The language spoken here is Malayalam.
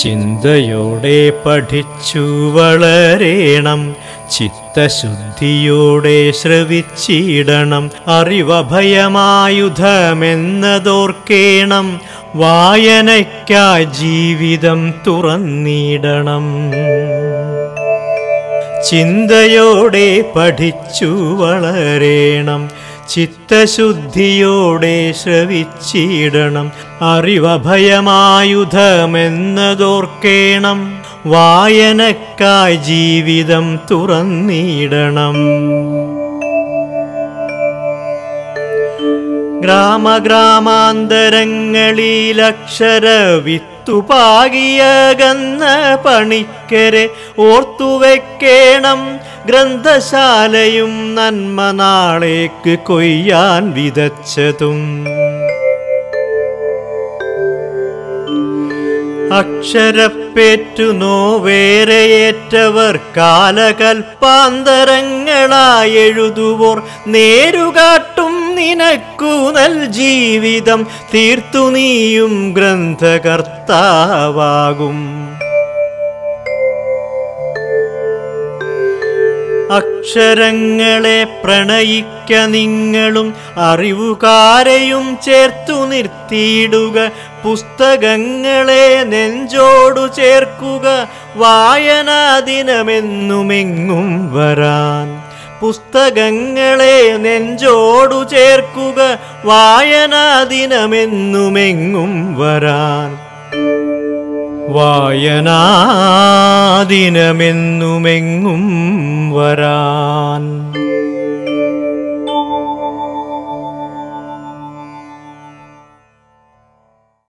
ചിന്തയോടെ പഠിച്ചു വളരേണം ചിത്തശുദ്ധിയോടെ ശ്രവിച്ചിടണം അറിവഭയമായുധമെന്നതോർക്കേണം വായനയ്ക്കായി ജീവിതം തുറന്നിടണം ചിന്തയോടെ പഠിച്ചു വളരേണം ചിത്തശുദ്ധിയോടെ ശ്രവിച്ചിടണം അറിവഭയമായുധമെന്നതോർക്കേണം വായനക്കായി ജീവിതം തുറന്നിടണം ഗ്രാമഗ്രാമാന്തരങ്ങളിലക്ഷര വിത്തുപാകിയകന്ന പണിക്കരെ ഓർത്തുവെക്കേണം ഗ്രന്ഥശാലയും നന്മ നാളേക്ക് കൊയ്യാൻ വിതച്ചതും അക്ഷരപ്പേറ്റു നോവേരയേറ്റവർ കാലകൽപ്പാന്തരങ്ങളായി എഴുതുവോർ നേരുകാട്ടും നിനക്കു നൽ ജീവിതം തീർത്തു നീയും ഗ്രന്ഥകർത്താവാകും അക്ഷരങ്ങളെ പ്രണയിക്ക നിങ്ങളും അറിവുകാരെയും ചേർത്തു നിർത്തിയിടുക പുസ്തകങ്ങളെ നെഞ്ചോടു ചേർക്കുക വായനാ ദിനമെന്നുമെങ്ങും വരാൻ പുസ്തകങ്ങളെ നെഞ്ചോടു ചേർക്കുക വായനാ ദിനമെന്നുമെങ്ങും വരാൻ വായനാദിനമെന്നുമെങ്ങും വരാൻ